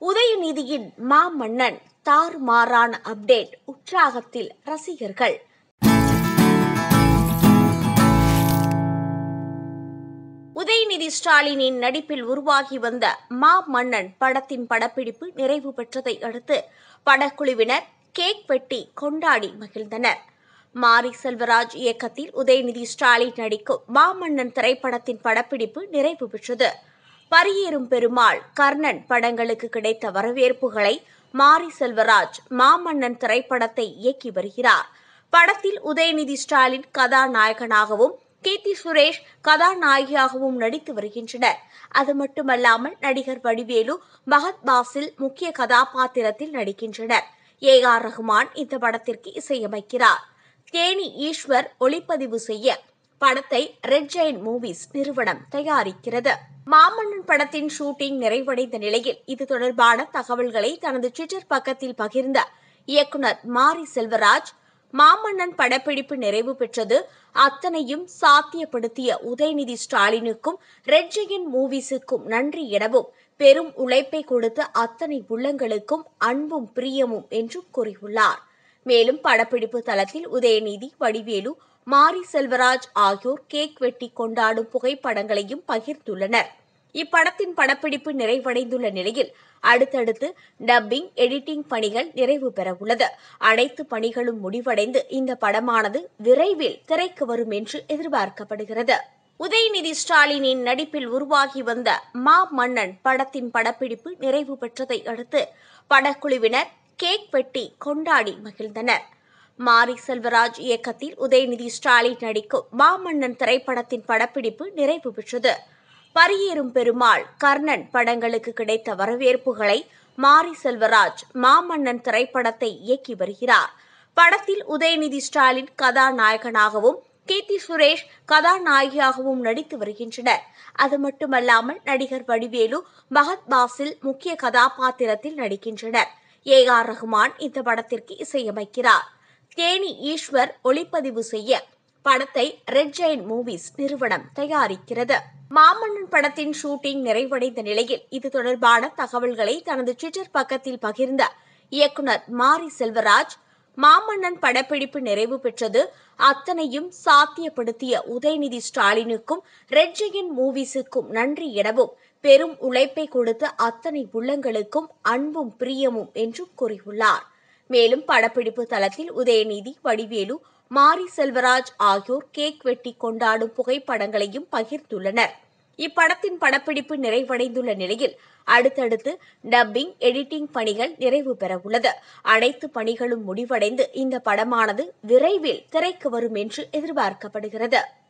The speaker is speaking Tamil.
உதயநிதியின் மாமன்னன் தாறுமாறான அப்டேட் உற்சாகத்தில் ரசிகர்கள் உதயநிதி ஸ்டாலினின் நடிப்பில் உருவாகி வந்த மா மன்னன் படத்தின் படப்பிடிப்பு நிறைவு பெற்றதை அடுத்து படக்குழுவினர் கேக் வெட்டி கொண்டாடி மகிழ்ந்தனர் மாரி செல்வராஜ் இயக்கத்தில் உதயநிதி ஸ்டாலின் நடிக்கும் மாமன்னன் திரைப்படத்தின் படப்பிடிப்பு நிறைவு பெற்றது பரியேறும் பெருமாள் கர்ணன் படங்களுக்கு கிடைத்த வரவேற்புகளை மாரி செல்வராஜ் மாமன்னன் திரைப்படத்தை இயக்கி வருகிறார் படத்தில் உதயநிதி ஸ்டாலின் கதாநாயகனாகவும் கீர்த்தி சுரேஷ் கதாநாயகியாகவும் நடித்து வருகின்றனர் அது மட்டுமல்லாமல் நடிகர் வடிவேலு மகத் பாசில் முக்கிய கதாபாத்திரத்தில் நடிக்கின்றனர் ஏ ஆர் ரஹ்மான் இந்த படத்திற்கு இசையமைக்கிறார் தேனி ஈஸ்வர் ஒளிப்பதிவு செய்ய படத்தை ரெட் ஜெயின் மூவிஸ் நிறுவனம் தயாரிக்கிறது மாமன்னன் படத்தின் ஷூட்டிங் நிறைவடைந்த நிலையில் இது தொடர்பான தகவல்களை தனது ட்விட்டர் பக்கத்தில் பகிர்ந்த இயக்குனர் மாரி செல்வராஜ் மாமன்னன் படப்பிடிப்பு நிறைவு பெற்றது அத்தனையும் சாத்தியப்படுத்திய உதயநிதி ஸ்டாலினுக்கும் ரெட் ஜெயின் மூவிஸுக்கும் நன்றி எனவும் பெரும் உழைப்பை கொடுத்த அத்தனை உள்ளங்களுக்கும் அன்பும் பிரியமும் என்றும் கூறியுள்ளார் மேலும் படப்பிடிப்பு தளத்தில் உதயநிதி வடிவேலு மாரி செல்வராஜ் ஆகியோர் கேக் வெட்டி கொண்டாடும் புகைப்படங்களையும் பகிர்ந்துள்ளனர் இப்படத்தின் படப்பிடிப்பு நிறைவடைந்துள்ள நிலையில் அடுத்தடுத்து டப்பிங் எடிட்டிங் பணிகள் நிறைவு பெறவுள்ளது அனைத்து பணிகளும் முடிவடைந்து இந்த படமானது விரைவில் திரைக்கு வரும் என்று எதிர்பார்க்கப்படுகிறது உதயநிதி ஸ்டாலினின் நடிப்பில் உருவாகி வந்த மா மன்னன் படத்தின் படப்பிடிப்பு நிறைவு பெற்றதை அடுத்து படக்குழுவினர் கேக் வெட்டி கொண்டாடி மகிழ்ந்தனர் மாரி செல்வராஜ் இயக்கத்தில் உதயநிதி ஸ்டாலின் நடிக்கும் மாமன்னன் திரைப்படத்தின் படப்பிடிப்பு நிறைவு பெற்றது பரியேறும் பெருமாள் கர்ணன் படங்களுக்கு கிடைத்த வரவேற்புகளை மாரி செல்வராஜ் மாமன்னன் திரைப்படத்தை இயக்கி வருகிறார் படத்தில் உதயநிதி ஸ்டாலின் கதாநாயகனாகவும் கீர்த்தி சுரேஷ் கதாநாயகியாகவும் நடித்து வருகின்றனர் அது மட்டுமல்லாமல் நடிகர் வடிவேலு மகத் பாசில் முக்கிய கதாபாத்திரத்தில் நடிக்கின்றனர் ஏ ஆர் ரஹ்மான் இந்த படத்திற்கு இசையமைக்கிறார் தேனி ஈஸ்வர் ஒளிப்பதிவு செய்ய படத்தை ரெட் ஜெயின் மூவிஸ் நிறுவனம் தயாரிக்கிறது மாமன்னன் படத்தின் ஷூட்டிங் நிறைவடைந்த நிலையில் இது தொடர்பான தகவல்களை தனது ட்விட்டர் பக்கத்தில் பகிர்ந்த இயக்குனர் மாரி செல்வராஜ் மாமன்னன் படப்பிடிப்பு நிறைவு பெற்றது அத்தனையும் சாத்தியப்படுத்திய உதயநிதி ஸ்டாலினுக்கும் ரெட் ஜெயின் மூவிஸுக்கும் நன்றி எனவும் பெரும் உழைப்பை கொடுத்த அத்தனை உள்ளங்களுக்கும் அன்பும் பிரியமும் என்றும் கூறியுள்ளார் மேலும் படப்பிடிப்பு தளத்தில் உதயநிதி வடிவேலு மாரி செல்வராஜ் ஆகியோர் கேக் வெட்டி கொண்டாடும் புகைப்படங்களையும் பகிர்ந்துள்ளனர் இப்படத்தின் படப்பிடிப்பு நிறைவடைந்துள்ள நிலையில் அடுத்தடுத்து டப்பிங் எடிட்டிங் பணிகள் நிறைவு பெறவுள்ளது அனைத்து பணிகளும் முடிவடைந்து இந்த படமானது விரைவில் திரைக்கு வரும் என்று எதிர்பார்க்கப்படுகிறது